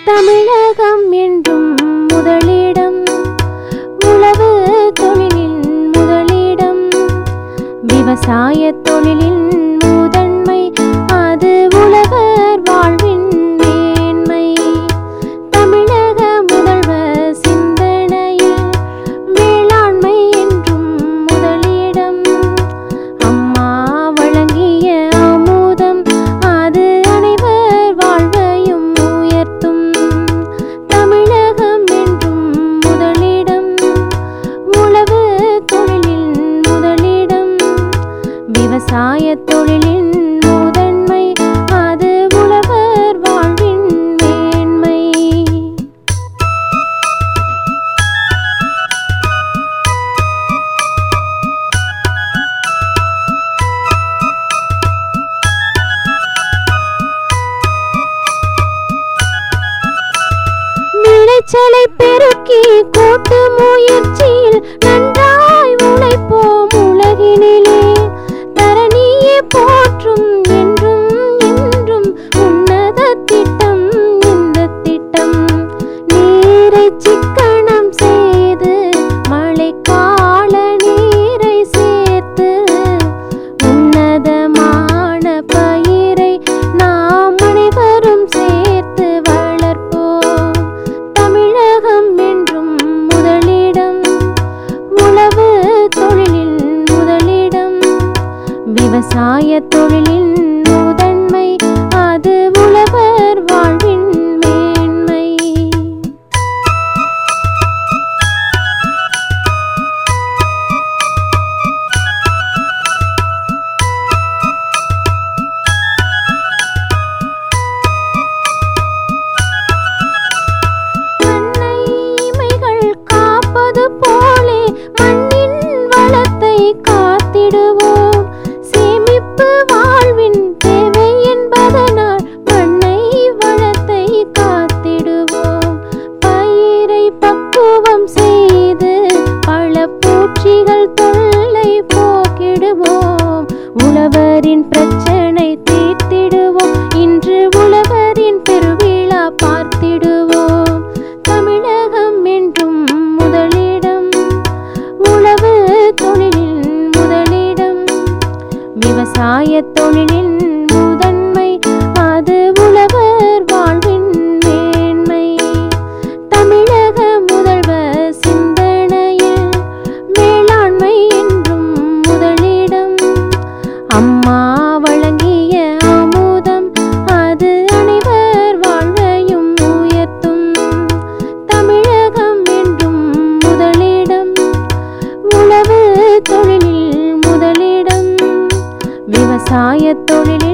தமிழகம் என்றும் முதலிடம் உழவு தொழிலின் முதலிடம் விவசாய தொழிலின் முதன்மை அது உழவர் வாழ்வின் மேன்மை தமிழக முதல்வர் சிந்தனையில் வேளாண்மை என்றும் முதலிடம் அம்மா வழங்கிய அமுதம் அது அனைவர் வாழ்வையும் உயர்த்தும் தமிழகம் என்றும் முதலிடம் உழவு தொழிலின் முதலிடம் விவசாய தொழிலின் முதன்மை அது உழவர் வாழ்வின் மேன்மை விளைச்சலை பெருக்கி கூட்டு முயற்சியில் நன்றாய் உழைப்போம் உலகினிலே தரணியே போற்றும் என்றும் என்றும் உன்னத திட்டம் இந்த திட்டம் நீரை சிக்கனம் செய்து மழைக்கால நீரை சேர்த்து உன்னதமான பயிரை நாம் அனைவரும் சேர்த்து வளர்ப்போம் தமிழகம் என்றும் முதலிடம் உழவு தொழிலில் முதலிடம் விவசாய தொழிலின் முதன்மை அது உழவர் வாழ்வின் மேன்மை மண்ணைமைகள் காப்பது போலே மண்ணின் வளத்தை காத்திடுவோம் சேமிப்பு வாழ்வின் தேவை என்பதனால் மண்ணை வளத்தை காத்திடுவோம் பயிரை பக்குவம் செய்து பல பூச்சிகள் தொல்லை போக்கிடுவோம் உழவரின் பிரச்சனை தீர்த்திடுவோம் இன்று உழவரின் பெருவிழா பார்த்திடுவோம் தமிழகம் என்றும் முதலிடம் உழவு தொழிலின் முதலிடம் விவசாய தொழிலின் முதன்மை அது உழவர் வாழ்வின் மேன்மை தமிழக முதல்வர் சிந்தனையில் வேளாண்மை என்றும் முதலிடம் அம்மா வழங்கிய அமுதம் அது அனைவர் வாழ்வையும் உயர்த்தும் தமிழகம் என்றும் முதலிடம் உழவு தொழிலில் முதலிடம் விவசாய தொழிலில்